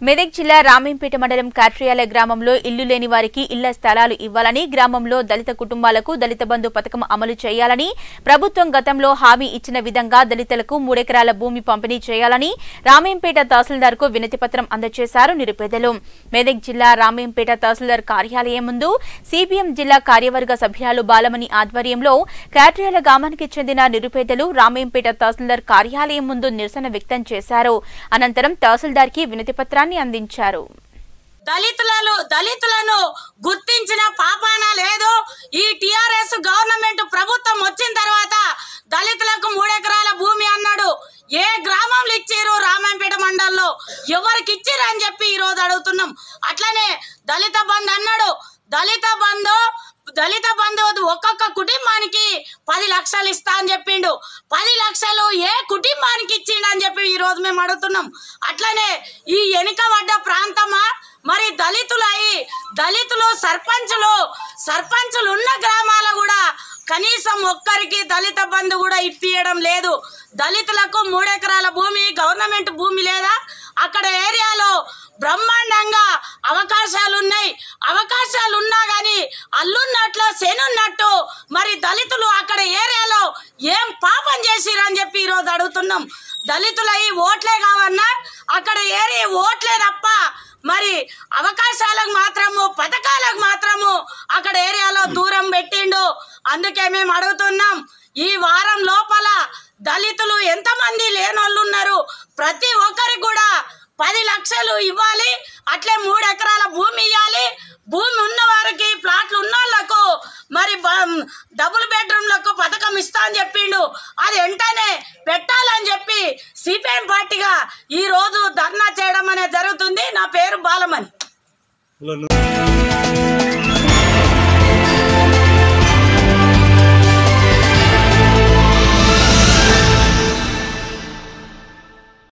మెదక్ జిల్లా రామేంపేట మండలం కాట్రియాల గ్రామంలో ఇల్లు లేని వారికి ఇళ్ల స్థలాలు ఇవ్వాలని గ్రామంలో దళిత కుటుంబాలకు దళిత బంధు పథకం అమలు చేయాలని ప్రభుత్వం గతంలో హామీ ఇచ్చిన విధంగా దళితులకు మూడెకరాల భూమి పంపిణీ చేయాలని రామేంపేట తహసీల్దార్కు వినతి పత్రం అందజేశారు నిరుపేదలు మెదక్ జిల్లా రామేంపేట తహసీల్దార్ కార్యాలయం ముందు సిపిఎం జిల్లా కార్యవర్గ సభ్యులు బాలమణి ఆధ్వర్యంలో కాట్రియాల గ్రామానికి చెందిన నిరుపేదలు రామేంపేట తహసీల్దార్ కార్యాలయం ముందు నిరసన వ్యక్తం చేశారు అనంతరం తహసీల్దార్ కి వినతి పత్రాన్ని అందించారు దళితులను దళితులను గుర్తించిన పాపాన లేదు ఈ టిఆర్ఎస్ గవర్నమెంట్ ప్రభుత్వం వచ్చిన తర్వాత దళితులకు మూడెకరాల భూమి అన్నాడు ఏ గ్రామంలో ఇచ్చారు రామంపేట మండలంలో ఎవరికి ఇచ్చిర్రు అని చెప్పి ఈ రోజు అడుగుతున్నాం అట్లనే దళిత బంధు అన్నాడు దళిత బంధు దళిత బంధు ఒక్కొక్క కుటుంబానికి పది లక్షలు ఇస్తా అని చెప్పిండు పది లక్షలు ఏ కుటుంబానికి ఇచ్చిండు అని చెప్పి ఈ రోజు మేము అడుగుతున్నాం అట్లనే ఈ వెనుకబడ్డ ప్రాంతమా మరి దళితులై దళితులు సర్పంచులు సర్పంచులు ఉన్న గ్రామాల కూడా కనీసం ఒక్కరికి దళిత బంధు కూడా ఇప్పియడం లేదు దళితులకు మూడెకరాల భూమి గవర్నమెంట్ భూమి లేదా అక్కడ ఏరియాలో బ్రహ్మాండంగా అవకాశాలు ఉన్నాయి అవకాశాలు ఉన్నా కానీ అల్లున్నట్లు శనున్నట్టు మరి దళితులు అక్కడ ఏరియాలో ఏం పాపం చేసిరని చెప్పి ఈరోజు అడుగుతున్నాం దళితులై ఓట్లే కావన్నా అక్కడ ఏరియా ఓట్లే తప్ప మరి అవకాశాలకు మాత్రము పథకాలకు మాత్రము అక్కడ ఏరియాలో దూరం పెట్టిండు అందుకే మేము అడుగుతున్నాం ఈ వారం లోపల దళితులు ఎంతమంది లేనోళ్ళు ఉన్నారు ప్రతి ఒక్కరికి కూడా పది లక్షలు ఇవ్వాలి అట్లే మూడు ఎకరాల భూమి ఇవ్వాలి భూమి ఉన్న వారికి ప్లాట్లు ఉన్న వాళ్ళకు మరి బ- డబుల్ బెడ్రూమ్లకు పథకం ఇస్తా అని చెప్పిండు అది వెంటనే పెట్టాలని చెప్పి సిపిఎం పార్టీగా ఈ రోజు ధర్నా చేయడం అనేది జరుగుతుంది నా పేరు బాలమణి హలో